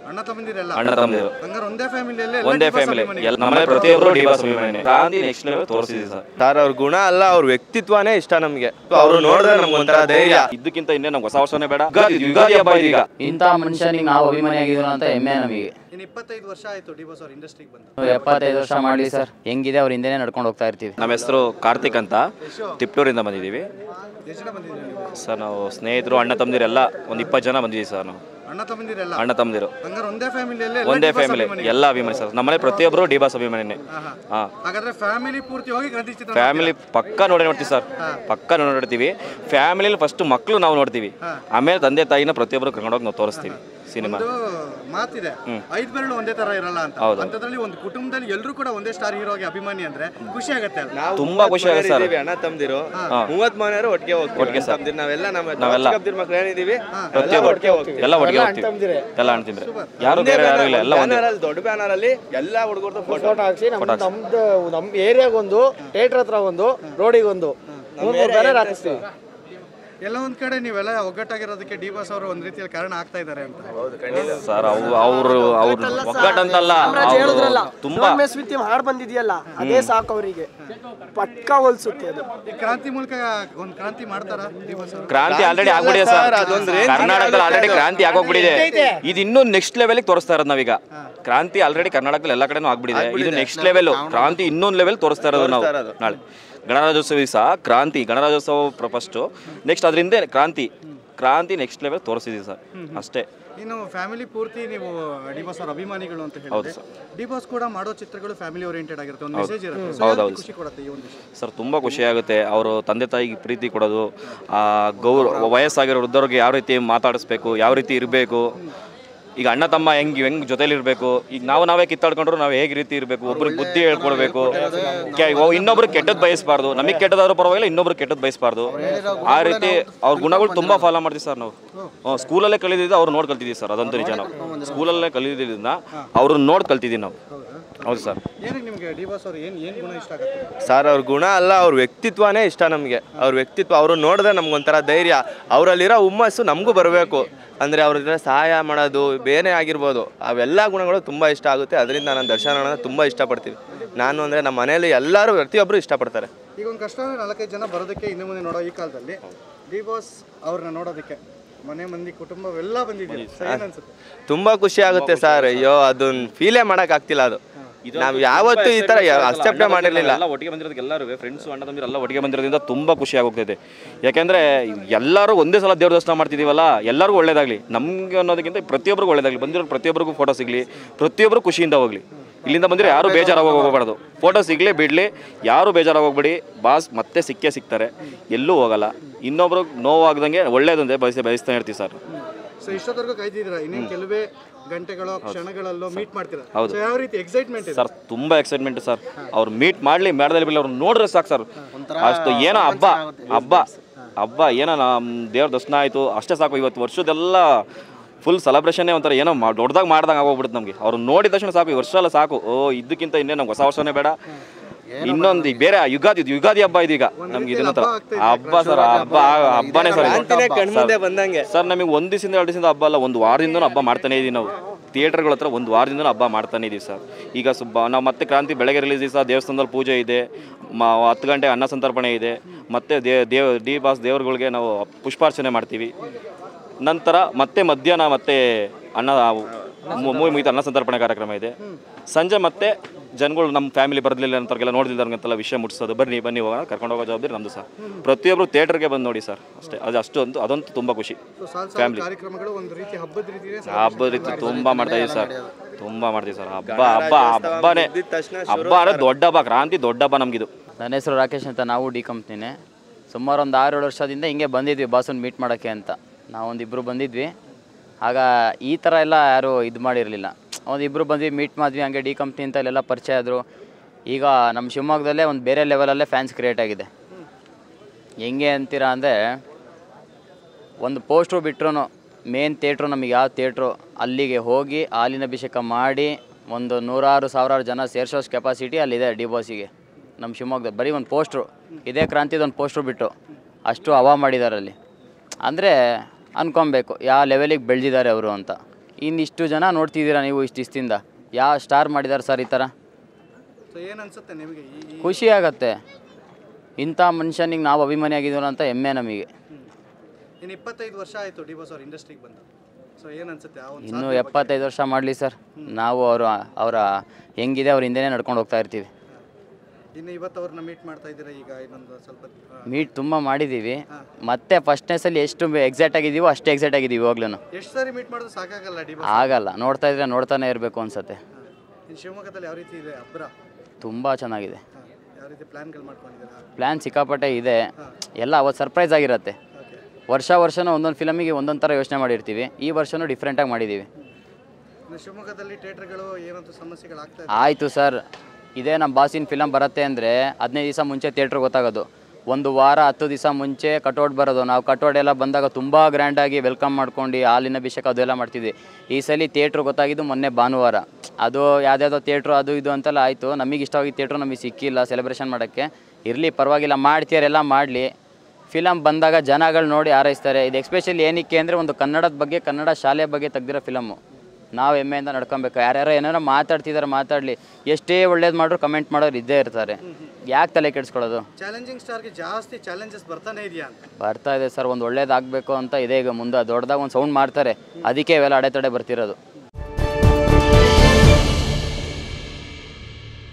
ಅಣ್ಣ ತಮ್ಮಂದಿರೆಲ್ಲ ಅಣ್ಣ ತಮ್ಮದಿರು ಹಂಗಾರೆ ಒಂದೇ ಫ್ಯಾಮಿಲಿಯಲ್ಲೇ ಒಂದೇ ಫ್ಯಾಮಿಲಿ ಎಲ್ಲ ನಮ್ಮನೆ ಪ್ರತಿಯೊಬ್ಬರು ಡಿವಾಸ್ ಅಭಿಮಾನಿ ಗಾಂಧಿ ನೆಕ್ಸ್ಟ್ ಲೆವೆಲ್ ತೋರಿಸಿದ್ವಿ ಸರ್ ಸರ್ ಅವ್ರ ಗುಣ ಅಲ್ಲ ಅವ್ರ ವ್ಯಕ್ತಿತ್ವನೇ ಇಷ್ಟ ನಮ್ಗೆ ಅವ್ರು ನೋಡಿದ್ರೆ ನಮ್ಗೆ ಒಂಥರ ಧೈರ್ಯ ಇದಕ್ಕಿಂತ ಇನ್ನೇ ನಮ್ಗೆ ಹೊಸ ವರ್ಷನೇ ಬೇಡ ಯುಗಾದಿ ಯುಗಾದಿ ಹಬ್ಬ ಇದೀಗ ಇಂಥ ಮನುಷ್ಯನಿಗೆ ನಾವು ಅಭಿಮಾನಿ ಆಗಿದ್ರು ಅಂತ ಹೆಮ್ಮೆ ನಮಗೆ ಇನ್ನು ಇಪ್ಪತ್ತೈದು ವರ್ಷ ಆಯ್ತು ಡಿ ಬಾಸ್ ಅವ್ರ ಇಂಡಸ್ಟ್ರಿಗೆ ಬಂದು ಎಪ್ಪತ್ತೈದು ವರ್ಷ ಮಾಡಲಿ ಸರ್ ಹೆಂಗಿದೆ ಅವ್ರ ಹಿಂದೆನೇ ನಡ್ಕೊಂಡು ಹೋಗ್ತಾ ಇರ್ತೀವಿ ನಮ್ಮ ಹೆಸರು ಕಾರ್ತಿಕ್ ಅಂತ ತಿಪ್ಟೂರಿಂದ ಬಂದಿದ್ದೀವಿ ಎಷ್ಟು ಜನ ಬಂದಿದ್ದೀರಿ ನೀವು ಸರ್ ನಾವು ಸ್ನೇಹಿತರು ಅಣ್ಣ ತಮ್ಮದಿರೆಲ್ಲ ಒಂದು ಇಪ್ಪತ್ತು ಜನ ಬಂದಿದ್ದೀವಿ ಸರ್ ನಾವು ಅಣ್ಣ ತಮ್ಮಂದಿರೆಲ್ಲ ಅಣ್ಣ ತಮ್ಮದಿರು ಹಂಗಾರೆ ಒಂದೇ ಫ್ಯಾಮಿಲಿಯಲ್ಲೇ ಒಂದೇ ಫ್ಯಾಮಿಲಿ ಎಲ್ಲ ಅಭಿಮಾನಿ ಸರ್ ನಮ್ಮನೆ ಪ್ರತಿಯೊಬ್ಬರು ಡಿಬಾಸ್ ಅಭಿಮಾನಿನೇ ಹಾಂ ಹಾಗಾದ್ರೆ ಫ್ಯಾಮಿಲಿ ಪೂರ್ತಿ ಹೋಗಿ ಕ್ರಾಂತಿ ಚಿತ್ರ ಫ್ಯಾಮಿಲಿ ಪಕ್ಕ ನೋಡಿ ನೋಡ್ತೀವಿ ಸರ್ ಪಕ್ಕ ನೋಡಿ ನೋಡ್ತೀವಿ ಫ್ಯಾಮಿಲಿಲಿ ಫಸ್ಟ್ ಮಕ್ಕಳು ನಾವು ನೋಡ್ತೀವಿ ಆಮೇಲೆ ತಂದೆ ತಾಯಿನ ಪ್ರತಿಯೊಬ್ಬರು ಕರ್ಕೊಂಡೋಗಿ ನಾವು ತೋರಿಸ್ತೀವಿ ಸಿನಿಮಾ ಒಂದು ಮಾತಿದೆ ಐದ್ ಬೆರಳು ಒಂದೇ ತರ ಇರಲ್ಲ ಅಂತ ಹೌದು. ಅಂತದ್ರಲ್ಲಿ ಒಂದು ಕುಟುಂಬದಲ್ಲಿ ಎಲ್ಲರೂ ಕೂಡ ಒಂದೇ ಸ್ಟಾರ್ ಹೀರೋಗೆ ಅಭಿಮಾನಿ ಅಂದ್ರೆ ಖುಷಿ ಆಗತ್ತೆ ಅಲ್ವಾ ನಾವು ತುಂಬಾ ಖುಷಿ ಆಗುತ್ತೆ ಸರ್. ಇದೀವಿ, ಅಣ್ಣ ತಮ್ದಿರು ಮೂವತ್ ಮನೆಯವರು ಒಟ್ಟಿಗೆ ಹೋಗ್ತೀವಿ ಒಟ್ಟಿಗೆ ಅಣ್ಣ ತಮ್ದಿರು ನಾವೆಲ್ಲ ನಮ್ಮ ನಾವೆಲ್ಲ. ತಮ್ದಿರ್ ಮಕ್ಳು ಏನಿದೀವಿ ಪ್ರತಿಯೊಬ್ಬರು ಒಟ್ಟಿಗೆ ಹೋಗ್ತೀವಿ ಎಲ್ಲ ಒಟ್ಟಿಗೆ ಹೋಗ್ತೀವಿ ಎಲ್ಲ ಅಣ್ತಿದ್ರೆ ಯಾರು ಒಂದೇ ಬೇರೆ ಯಾರು banner, ಇಲ್ಲ ಎಲ್ಲ ಒಂದ್ ಒಂದೇ banner ಅಲ್ಲಿ ದೊಡ್ಡ ಬ್ಯಾನರ್ ಅಲ್ಲಿ ಎಲ್ಲಾ ಹುಡುಗರದು ಫೋಟೋ ಫೋಟೋ ಹಾಕ್ಸಿ ನಮ್ ನಮ್ದು ನಮ್ಮ ಏರಿಯಾಗೊಂದು ಥಿಯೇಟರ್ ಹತ್ರ ಒಂದು ರೋಡಿಗೊಂದು ಮೂರ್ ಮೂರ್ ಬ್ಯಾನರ್ ಹಾಕಿಸ್ತೀವಿ ಎಲ್ಲ ಒಂದ್ ಕಡೆ ನೀವೆಲ್ಲ ಒಗ್ಗಟ್ಟಾಗಿರೋದಕ್ಕೆ ಡಿ ಬಾಸ್ ಅವರು ಒಂದ್ ರೀತಿಯಲ್ಲಿ ಕಾರಣ ಆಗ್ತಾ ಇದ್ದಾರೆ ಅಂತ ಸರ್ ಅವು ಅವರು ಅವ್ರು ಒಗ್ಗಟ್ಟಂತಲ್ಲ ಹೇಳಿದ್ರಲ್ಲ ಅವ್ರು ತುಂಬಾ ಸ್ಮಿತ್ ಹಾಡ್ ಬಂದಿದ್ಯಲ್ಲ ಅದೇ ಸಾಕು ಅವರಿಗೆ ಪಕ್ಕ ಹೋಲ್ಸುತ್ತೆ ಅದು ಈ ಕ್ರಾಂತಿ ಮೂಲಕ ಒಂದ್ ಕ್ರಾಂತಿ ಮಾಡ್ತಾರ ಡಿ ಬಾಸ್ ಅವರು ಕ್ರಾಂತಿ ಆಲ್ರೆಡಿ ಆಗ್ಬಿಡಿದೆ ಸರ್ ಕರ್ನಾಟಕದಲ್ಲಿ ಆಲ್ರೆಡಿ ಕ್ರಾಂತಿ ಆಗೋಗ್ಬಿಟ್ಟಿದೆ ಇದು ಇನ್ನೂ ನೆಕ್ಸ್ಟ್ ಲೆವೆಲ್ ತೋರಿಸ್ತಾ ಇರೋದು ನಾವೀಗ ಕ್ರಾಂತಿ ಆಲ್ರೆಡಿ ಕರ್ನಾಟಕದಲ್ಲಿ ಎಲ್ಲ ಕಡೆನೂ ಆಗ್ಬಿಟ್ಟಿದೆ ಇದು ನೆಕ್ಸ್ಟ್ ಲೆವೆಲ್ ಕ್ರಾಂತಿ ಇನ್ನೊಂದು ಲೆವೆಲ್ ತೋರಿಸ್ತಾ ಇರೋದು ನಾವು ನಾಳೆ ಗಣರಾಜ್ಯೋತ್ಸವ ದಿವಸ ಕ್ರಾಂತಿ ಗಣರಾಜ್ಯೋತ್ಸವ ಫಸ್ಟು ನೆಕ್ಸ್ಟ್ ಅದರಿಂದ ಕ್ರಾಂತಿ ಕ್ರಾಂತಿ ನೆಕ್ಸ್ಟ್ ಲೆವೆಲ್ ತೋರಿಸಿದೀವಿ ಸರ್ ಅಷ್ಟೇ ಇನ್ನು ಫ್ಯಾಮಿಲಿ ಪೂರ್ತಿ ನೀವು ಡಿ ಬಾಸ್ ಅವ್ರ ಅಭಿಮಾನಿಗಳು ಅಂತ ಹೌದು ಹೇಳಿದ್ರೆ ಸರ್. ಡಿ ಬಾಸ್ ಕೂಡ ಮಾಡೋ ಚಿತ್ರಗಳು ಫ್ಯಾಮಿಲಿ ಓರಿಯೆಂಟೆಡ್ ಆಗಿರುತ್ತೆ ಒಂದು ಮೆಸೇಜ್ ಇರುತ್ತೆ So, ಹೌದು, ಯಾವ ಹೌದು ರೀತಿ ಖುಷಿ ಕೊಡುತ್ತೆ ಈ ಒಂದು ವಿಷಯ ಸರ್ ತುಂಬ ಖುಷಿಯಾಗುತ್ತೆ ಅವರು ತಂದೆ ತಾಯಿಗೆ ಪ್ರೀತಿ ಕೊಡೋದು ಆ ಗೌರ ವಯಸ್ಸಾಗಿರೋ ವೃದ್ಧರಿಗೆ ಯಾವ ರೀತಿ ಮಾತಾಡಿಸ್ಬೇಕು ಯಾವ ರೀತಿ ಇರಬೇಕು ಈಗ ಅಣ್ಣ ತಮ್ಮ ಹೆಂಗೆ ಹೆಂಗೆ ಜೊತೆಲಿ ಇರಬೇಕು ಈಗ ನಾವು ನಾವೇ ಕಿತ್ತಾಡ್ಕೊಂಡ್ರು ನಾವು ಹೇಗೆ ರೀತಿ ಇರಬೇಕು ಒಬ್ರಿಗೆ ಬುದ್ಧಿ ಹೇಳ್ಕೊಡ್ಬೇಕು ಕೆ- ಇನ್ನೊಬ್ರು ಕೆಟ್ಟದ್ದು ಬಯಸಬಾರ್ದು ನಮಗೆ ಕೆಟ್ಟದಾದ್ರೂ ಪರವಾಗಿಲ್ಲ ಇನ್ನೊಬ್ರು ಕೆಟ್ಟದ್ದು ಬಯಸಬಾರ್ದು ಆ ರೀತಿ ಅವ್ರ ಗುಣಗಳು ತುಂಬ ಫಾಲೋ ಮಾಡ್ತೀವಿ ಸರ್ ನಾವು ಹ್ಞೂ ಸ್ಕೂಲಲ್ಲೇ ಕಲಿದಿದ್ದು ಅವ್ರು ನೋಡಿ ಕಲ್ತಿದ್ದೀವಿ ಸರ್ ಅದಂತೂ ನಿಜ ನಾವು ಸ್ಕೂಲಲ್ಲೇ ಕಲಿದಿದ್ದನ್ನ ಅವ್ರನ್ನ ನೋಡಿ ಕಲ್ತಿದ್ದೀವಿ ನಾವು ಹೌದು ಸರ್ ಏನಕ್ಕೆ ನಿಮಗೆ ಡಿ ಬಾಸ್ ಅವ್ರು ಏನು ಏನು ಗುಣ ಇಷ್ಟ ಆಗುತ್ತೆ ಸರ್ ಅವ್ರ ಗುಣ ಅಲ್ಲ ಅವ್ರ ವ್ಯಕ್ತಿತ್ವನೇ ಇಷ್ಟ ನಮಗೆ ಅವ್ರ ವ್ಯಕ್ತಿತ್ವ ಅವರು ನೋಡಿದ್ರೆ ನಮ್ಗೆ ಒಂಥರ ಧೈರ್ಯ ಅವರಲ್ಲಿರೋ ಹುಮ್ಮಸ್ಸು ನಮಗೂ ಬರಬೇಕು ಅಂದರೆ ಅವ್ರ ಜೊತೆ ಸಹಾಯ ಮಾಡೋದು ಬೇರೆ ಆಗಿರ್ಬೋದು ಅವೆಲ್ಲ ಗುಣಗಳು ತುಂಬ ಇಷ್ಟ ಆಗುತ್ತೆ ಅದರಿಂದ ನಾನು ದರ್ಶನ ತುಂಬ ಇಷ್ಟಪಡ್ತೀವಿ ನಾನು ಅಂದರೆ ನಮ್ಮ ಮನೆಯಲ್ಲಿ ಎಲ್ಲರೂ ಪ್ರತಿಯೊಬ್ಬರು ಇಷ್ಟಪಡ್ತಾರೆ ಈಗ ಒಂದು ಕಷ್ಟ ಅಂದ್ರೆ ನಾಲ್ಕೈದು ಜನ ಬರೋದಕ್ಕೆ ಇನ್ನೂ ಮುಂದೆ ನೋಡೋ ಈ ಕಾಲದಲ್ಲಿ ಡಿ ಬಾಸ್ ಅವ್ರನ್ನ ನೋಡೋದಕ್ಕೆ ಮನೆ ಮಂದಿ ಕುಟುಂಬವೆಲ್ಲ ಬಂದಿದ್ದೀವಿ So, ಏನ್ ಅನ್ಸುತ್ತೆ ತುಂಬ ಖುಷಿ ಆಗುತ್ತೆ ಸರ್ ಅಯ್ಯೋ ಅದನ್ನ ಫೀಲೇ ಮಾಡೋಕ್ಕಾಗ್ತಿಲ್ಲ ಅದು ನಾವು ಯಾವತ್ತೂ ಈ ಥರ ಅಕ್ಸೆಪ್ಟೇ ಮಾಡಿರಲಿಲ್ಲ ಎಲ್ಲ ಒಟ್ಟಿಗೆ ಬಂದಿರೋದಕ್ಕೆ ಎಲ್ಲರೂ ಫ್ರೆಂಡ್ಸು ಅಣ್ಣ ತಮ್ಮದಿರು ಎಲ್ಲ ಒಟ್ಟಿಗೆ ಬಂದಿರೋದ್ರಿಂದ ತುಂಬ ಖುಷಿ ಆಗೋಗ್ತೈತೆ ಯಾಕೆಂದರೆ ಎಲ್ಲರೂ ಒಂದೇ ಸಲ ದೇವ್ರ ದರ್ಶನ ಮಾಡ್ತಿದ್ದೀವಲ್ಲ ಎಲ್ಲರಿಗೂ ಒಳ್ಳೇದಾಗಲಿ ನಮಗೆ ಅನ್ನೋದಕ್ಕಿಂತ ಪ್ರತಿಯೊಬ್ಬರಿಗೂ ಒಳ್ಳೇದಾಗಲಿ ಬಂದಿರೋ ಪ್ರತಿಯೊಬ್ಬರಿಗೂ ಫೋಟೋ ಸಿಗಲಿ ಪ್ರತಿಯೊಬ್ಬರು ಖುಷಿಯಿಂದ ಹೋಗಲಿ ಇಲ್ಲಿಂದ ಬಂದರೆ ಯಾರು ಬೇಜಾರಾಗಿ ಹೋಗಬಾರ್ದು ಫೋಟೋ ಸಿಗಲಿ ಬಿಡಲಿ ಯಾರು ಬೇಜಾರಾಗಿ ಹೋಗ್ಬೇಡಿ ಬಾಸ್ ಮತ್ತೆ ಸಿಕ್ಕೇ ಸಿಗ್ತಾರೆ ಎಲ್ಲೂ ಹೋಗಲ್ಲ ಇನ್ನೊಬ್ರು ನೋವಾಗ್ದಂಗೆ ಒಳ್ಳೇದಂದ್ರೆ ಬಯಸಿ ಬಯಸ್ತಾ ಇರ್ತೀವಿ ಸರ್ ಸೊ ಇಷ್ಟೊತ್ತವರೆಗೂ ಕಾಯ್ದಿದ್ದೀರಾ ಇನ್ನೇನು ಕೆಲವೇ ಗಂಟೆಗಳೋ ಕ್ಷಣಗಳಲ್ಲೋ ಮೀಟ್ ಮಾಡ್ತೀರಾ ಹೌದು. ಸೊ ಯಾವ ರೀತಿ ಎಕ್ಸೈಟ್ಮೆಂಟ್ ಇದೆ ಸರ್ ತುಂಬ ಎಕ್ಸೈಟ್ಮೆಂಟ್ ಸರ್ ಅವ್ರು ಮೀಟ್ ಮಾಡಲಿ ಮಾಡ್ದಲ್ಲಿ ಬಿಡಲಿ ಅವ್ರು ನೋಡ್ರೆ ಸಾಕು ಸರ್ ಅಷ್ಟು ಏನೋ ಹಬ್ಬ ಹಬ್ಬ ಹಬ್ಬ ಏನೋ ನಮ್ಮ ದೇವ್ರ ದರ್ಶನ ಆಯಿತು ಅಷ್ಟೇ ಸಾಕು ಇವತ್ತು ವರ್ಷದೆಲ್ಲ ಫುಲ್ ಸೆಲೆಬ್ರೇಷನ್ನೇ ಒಂಥರ ಏನೋ ಮಾ ದೊಡ್ಡದಾಗಿ ಮಾಡ್ದಂಗೆ ಆಗೋಗ್ಬಿಡುತ್ತೆ ನಮಗೆ ಅವ್ರು ನೋಡಿದ ತಕ್ಷಣ ಸಾಕು ಈ ವರ್ಷ ಎಲ್ಲ ಸಾಕು ಓ ಇದಕ್ಕಿಂತ ಇನ್ನೇ ನಮ್ಗೆ ಹೊಸ ವರ್ಷನೇ ಬೇಡ ಇನ್ನೊಂದು ಈ ಬೇರೆ ಯುಗಾದಿ ಇದು ಯುಗಾದಿ ಹಬ್ಬ ಇದೀಗ ನಮ್ಗೆ ಇದನ್ನ ಥರ ಹಬ್ಬ ಸರ್ ಹಬ್ಬ ಹಬ್ಬನೇ ಸರ್ ಇದು. ಕ್ರಾಂತಿನೇ ಕಣ್ಮುಂದೆ ಬಂದಂಗೆ ಸರ್ ನಮಗೆ ಒಂದು ದಿವಸದಿಂದ ಎರಡು ದಿವಸದಿಂದ ಹಬ್ಬ ಅಲ್ಲ ಒಂದು ವಾರದಿಂದನೂ ಹಬ್ಬ ಮಾಡ್ತಾನೆ ಇದೀವಿ ನಾವು ಥಿಯೇಟರ್ಗಳ ಹತ್ರ ಒಂದು ವಾರದಿಂದನೂ ಹಬ್ಬ ಮಾಡ್ತಾನೆ ಇದೀವಿ ಸರ್ ಈಗ ಸುಬ್ಬ ನಾವು ಮತ್ತೆ ಕ್ರಾಂತಿ ಬೆಳಗ್ಗೆ ರಿಲೀಸ್ ದಿವಸ ದೇವಸ್ಥಾನದಲ್ಲಿ ಪೂಜೆ ಇದೆ ಮ ಹತ್ತು ಗಂಟೆ ಅನ್ನ ಸಂತರ್ಪಣೆ ಇದೆ ಮತ್ತೆ ದೇ ದೇವ್ ಡಿ ಬಾಸ್ ದೇವ್ರುಗಳಿಗೆ ನಾವು ಪುಷ್ಪಾರ್ಚನೆ ಮಾಡ್ತೀವಿ ನಂತರ ಮತ್ತೆ ಮಧ್ಯಾಹ್ನ ಮತ್ತೆ ಅನ್ನ ಮೂವಿ ಮುಗಿತು ಅನ್ನ ಸಂತರ್ಪಣೆ ಕಾರ್ಯಕ್ರಮ ಇದೆ ಸಂಜೆ ಮತ್ತೆ ಜನಗಳು ನಮ್ಮ ಫ್ಯಾಮಿಲಿ ಬರಲಿಲ್ಲ ಅಂತವ್ರಿಗೆಲ್ಲ ನೋಡಿಲ್ದಂತೆಲ್ಲ ವಿಷಯ ಮುಟ್ಟಿಸೋದು ಬನ್ನಿ ಬನ್ನಿ ಹೋಗೋಣ ಕರ್ಕೊಂಡು ಹೋಗೋ ಜವಾಬ್ದಾರಿ ನಮ್ಮದು ಸರ್ ಪ್ರತಿಯೊಬ್ಬರು ಥಿಯೇಟರ್ಗೆ ಬಂದು ನೋಡಿ ಸರ್ ಅಷ್ಟೇ ಅದು ಅಷ್ಟು ಒಂದು ಅದಂತೂ ತುಂಬ ಖುಷಿ ಸೊ ಸಾಲ್ ಸಾಲ್ ಕಾರ್ಯಕ್ರಮಗಳು ಒಂದು ರೀತಿ ಹಬ್ಬದ ರೀತಿಯೇ ಹಬ್ಬದ ರೀತಿ ತುಂಬ ಮಾಡ್ತಾ ಇದೀವಿ ಸರ್ ತುಂಬ ಮಾಡ್ತೀವಿ ಸರ್ ಹಬ್ಬ ಹಬ್ಬ ಹಬ್ಬನೇ ಮುಗ್ದಿದ್ ತಕ್ಷಣ ಹಬ್ಬ ಅಂದರೆ ದೊಡ್ಡ ಹಬ್ಬ ಕ್ರಾಂತಿ ದೊಡ್ಡ ಹಬ್ಬ ನಮಗಿದು ನನ್ನ ಹೆಸರು ರಾಕೇಶ್ ಅಂತ ನಾವು ಡಿ ಕಂಪ್ನಿನೇ ಸುಮಾರು ಒಂದು ಆರು ಏಳು ವರ್ಷದಿಂದ ಹಿಂಗೆ ಬಂದಿದ್ವಿ ಬಾಸನ್ ಮೀಟ್ ಮಾಡೋಕ್ಕೆ ಅಂತ ನಾವೊಂದು ಇಬ್ಬರು ಬಂದಿದ್ವಿ ಆಗ ಈ ಥರ ಎಲ್ಲ ಯಾರೂ ಇದು ಮಾಡಿರಲಿಲ್ಲ ಒಂದು ಇಬ್ಬರು ಬಂದ್ವಿ ಮೀಟ್ ಮಾಡಿದ್ವಿ ಹಂಗೆ ಡಿ ಕಂಪ್ನಿ ಅಂತ ಇಲ್ಲೆಲ್ಲ ಪರಿಚಯ ಆದರು ಈಗ ನಮ್ಮ ಶಿವಮೊಗ್ಗದಲ್ಲೇ ಒಂದು ಬೇರೆ ಲೆವೆಲಲ್ಲೇ ಫ್ಯಾನ್ಸ್ ಕ್ರಿಯೇಟ್ ಆಗಿದೆ ಹೆಂಗೆ ಅಂತೀರಾ ಅಂದರೆ ಒಂದು ಪೋಸ್ಟ್ರು ಬಿಟ್ರು ಮೇನ್ ಥಿಯೇಟ್ರು ನಮಗೆ ಯಾವ ಥಿಯೇಟ್ರು ಅಲ್ಲಿಗೆ ಹೋಗಿ ಹಾಲಿನ ಅಭಿಷೇಕ ಮಾಡಿ ಒಂದು ನೂರಾರು ಸಾವಿರಾರು ಜನ ಸೇರ್ಸೋಷ್ಟು ಕೆಪಾಸಿಟಿ ಅಲ್ಲಿದೆ ಡಿ ಬಾಸಿಗೆ ನಮ್ಮ ಶಿವಮೊಗ್ಗದಲ್ಲಿ ಬರೀ ಒಂದು ಪೋಸ್ಟ್ರು ಇದೇ ಕ್ರಾಂತಿದೊಂದು ಪೋಸ್ಟ್ರು ಬಿಟ್ಟು ಅಷ್ಟು ಹವಾ ಮಾಡಿದ್ದಾರೆ ಅಲ್ಲಿ ಅಂದರೆ ಅನ್ಕೊಬೇಕು ಯಾವ ಲೆವೆಲಿಗೆ ಬೆಳೆದಿದ್ದಾರೆ ಅವರು ಅಂತ ಇನ್ನಿಷ್ಟು ಜನ ನೋಡ್ತಿದ್ದೀರಾ ನೀವು ಇಷ್ಟು ದಿವಸದಿಂದ ಯಾವ ಸ್ಟಾರ್ ಮಾಡಿದ್ದಾರೆ ಸರ್ ಈ ಥರ ಸೊ ಏನು ಅನ್ಸುತ್ತೆ ನಿಮಗೆ ಈ ಈ- ಖುಷಿ ಆಗತ್ತೆ ಇಂಥ ಮನುಷ್ಯನಿಗೆ ನಾವು ಅಭಿಮಾನಿ ಆಗಿದ್ದೀವಿ ಅಂತ ಹೆಮ್ಮೆ ನಮಗೆ ಇನ್ನು ಇಪ್ಪತ್ತೈದು ವರ್ಷ ಆಯಿತು ಡಿ ಬಾಸ್ ಅವ್ರ ಇಂಡಸ್ಟ್ರಿಗೆ ಬಂದು ಸೊ ಏನು ಅನ್ಸುತ್ತೆ ಆ ಒಂದು ಇನ್ನೂ ಎಪ್ಪತ್ತೈದು ವರ್ಷ ಮಾಡಲಿ ಸರ್ ನಾವು ಅವರು ಅವರ ಹೆಂಗಿದೆ ಅವ್ರ ಹಿಂದೆನೇ ನಡ್ಕೊಂಡು ಹೋಗ್ತಾ ಇರ್ತೀವಿ ಇನ್ನು ಇವತ್ತು ಅವ್ರನ್ನ ಮೀಟ್ ಮಾಡ್ತಾ ಇದ್ದೀರಾ ಈಗ ಇನ್ನೊಂದು ಸ್ವಲ್ಪ ಆ, ಮೀಟ್ ತುಂಬ ಮಾಡಿದ್ದೀವಿ ಮತ್ತೆ ಫಸ್ಟ್ನೇ ಸಲ ಎಷ್ಟು ಎಕ್ಸೈಟ್ ಆಗಿದ್ದೀವೋ ಅಷ್ಟೇ ಎಕ್ಸೈಟ್ ಆಗಿದ್ದೀವಿ ಇವಾಗ್ಲೂ ಎಷ್ಟು ಸಾರಿ ಮೀಟ್ ಮಾಡಿದ್ರು ಸಾಕಾಗಲ್ಲ ಡಿ ಬಾಸ್ ಆಗಲ್ಲ ನೋಡ್ತಾ ಇದ್ರೆ ನೋಡ್ತಾನೆ ಇರಬೇಕು ಅನ್ಸತ್ತೆ ಇನ್ನು ಶಿವಮೊಗ್ಗದಲ್ಲಿ ಯಾವ ರೀತಿ ಇದೆ ಅಬ್ಬರ ತುಂಬ ಚೆನ್ನಾಗಿದೆ ಹಾಂ ಯಾವ ರೀತಿ ಪ್ಲ್ಯಾನ್ಗಳು ಮಾಡ್ಕೊಂಡಿದ್ದೀರಾ ಪ್ಲ್ಯಾನ್ ಸಿಕ್ಕಾಪಟ್ಟೆ ಇದೆ ಎಲ್ಲ ಅವತ್ತು ಸರ್ಪ್ರೈಸ್ ಆಗಿರುತ್ತೆ ಓಕೆ ವರ್ಷ ವರ್ಷನೂ ಒಂದೊಂದು ಫಿಲಮಿಗೆ ಒಂದೊಂದು ಥರ ಯೋಚನೆ ಮಾಡಿರ್ತೀವಿ ಈ ವರ್ಷನೂ ಡಿಫ್ರೆಂಟಾಗಿ ಮಾಡಿದ್ದೀವಿ ಇನ್ನು ಶಿವಮೊಗ್ಗದಲ್ಲಿ ಥಿಯೇಟ್ರ್ಗಳು ಏನಂತ ಸಮಸ್ಯೆಗಳಾಗ್ತಾ ಇದೆ ಆಯಿತು ಸರ್ ಇದೇ ನಮ್ಮ ಬಾಸಿನ ಫಿಲಮ್ ಬರುತ್ತೆ ಅಂದರೆ ಹದಿನೈದು ದಿವಸ ಮುಂಚೆ ಥಿಯೇಟ್ರ್ ಗೊತ್ತಾಗೋದು ಒಂದು ವಾರ ಹತ್ತು ದಿವಸ ಮುಂಚೆ ಕಟೌಟ್ ಬರೋದು ನಾವು ಕಟೌಟ್ ಎಲ್ಲ ಬಂದಾಗ ತುಂಬ ಗ್ರ್ಯಾಂಡಾಗಿ ವೆಲ್ಕಮ್ ಮಾಡ್ಕೊಂಡು ಹಾಲಿನ ಅಭಿಷೇಕ ಅದೆಲ್ಲ ಮಾಡ್ತಿದ್ವಿ ಈ ಸಲ ಥಿಯೇಟ್ರ್ ಗೊತ್ತಾಗಿದ್ದು ಮೊನ್ನೆ ಭಾನುವಾರ ಅದು ಯಾವುದ್ಯಾವುದೋ ಥಿಯೇಟ್ರು ಅದು ಇದು ಅಂತೆಲ್ಲ ಆಯಿತು ನಮಗೆ ಇಷ್ಟವಾಗಿ ಥಿಯೇಟ್ರು ನಮಗೆ ಸಿಕ್ಕಿಲ್ಲ ಸೆಲೆಬ್ರೇಷನ್ ಮಾಡೋಕ್ಕೆ ಇರಲಿ ಪರವಾಗಿಲ್ಲ ಮಾಡ್ತೀಯಾರೆಲ್ಲ ಮಾಡಲಿ ಫಿಲಮ್ ಬಂದಾಗ ಜನಗಳು ನೋಡಿ ಹಾರೈಸ್ತಾರೆ ಇದು ಎಸ್ಪೆಷಲಿ ಏನಕ್ಕೆ ಅಂದರೆ ಒಂದು ಕನ್ನಡದ ಬಗ್ಗೆ ಕನ್ನಡ ಶಾಲೆ ಬಗ್ಗೆ ತೆಗ್ದಿರೋ ಫಿಲಮ್ಮು ನಾವು ಹೆಮ್ಮೆಯಿಂದ ನಡ್ಕೊಬೇಕು ಯಾರ್ಯಾರೋ ಏನಾರೋ ಮಾತಾಡ್ತಿದ್ದಾರೆ ಮಾತಾಡಲಿ ಎಷ್ಟೇ ಒಳ್ಳೇದು ಮಾಡ್ರು ಕಮೆಂಟ್ ಮಾಡೋರು ಇದ್ದೇ ಇರ್ತಾರೆ ಯಾಕೆ ತಲೆ ಕೆಡಿಸ್ಕೊಳ್ಳೋದು ಚಾಲೆಂಜಿಂಗ್ ಸ್ಟಾರ್ಗೆ ಜಾಸ್ತಿ ಚಾಲೆಂಜಸ್ ಬರ್ತಾನೆ ಇದೆಯಾ ಅಂತ ಬರ್ತಾ ಇದೆ ಸರ್ ಒಂದು ಒಳ್ಳೇದಾಗಬೇಕು ಅಂತ ಇದೆ ಈಗ ಮುಂದೆ ದೊಡ್ಡದಾಗ ಒಂದು ಸೌಂಡ್ ಮಾಡ್ತಾರೆ ಅದಕ್ಕೆ ಇವೆಲ್ಲ ಅಡೆತಡೆ ಬರ್ತಿರೋದು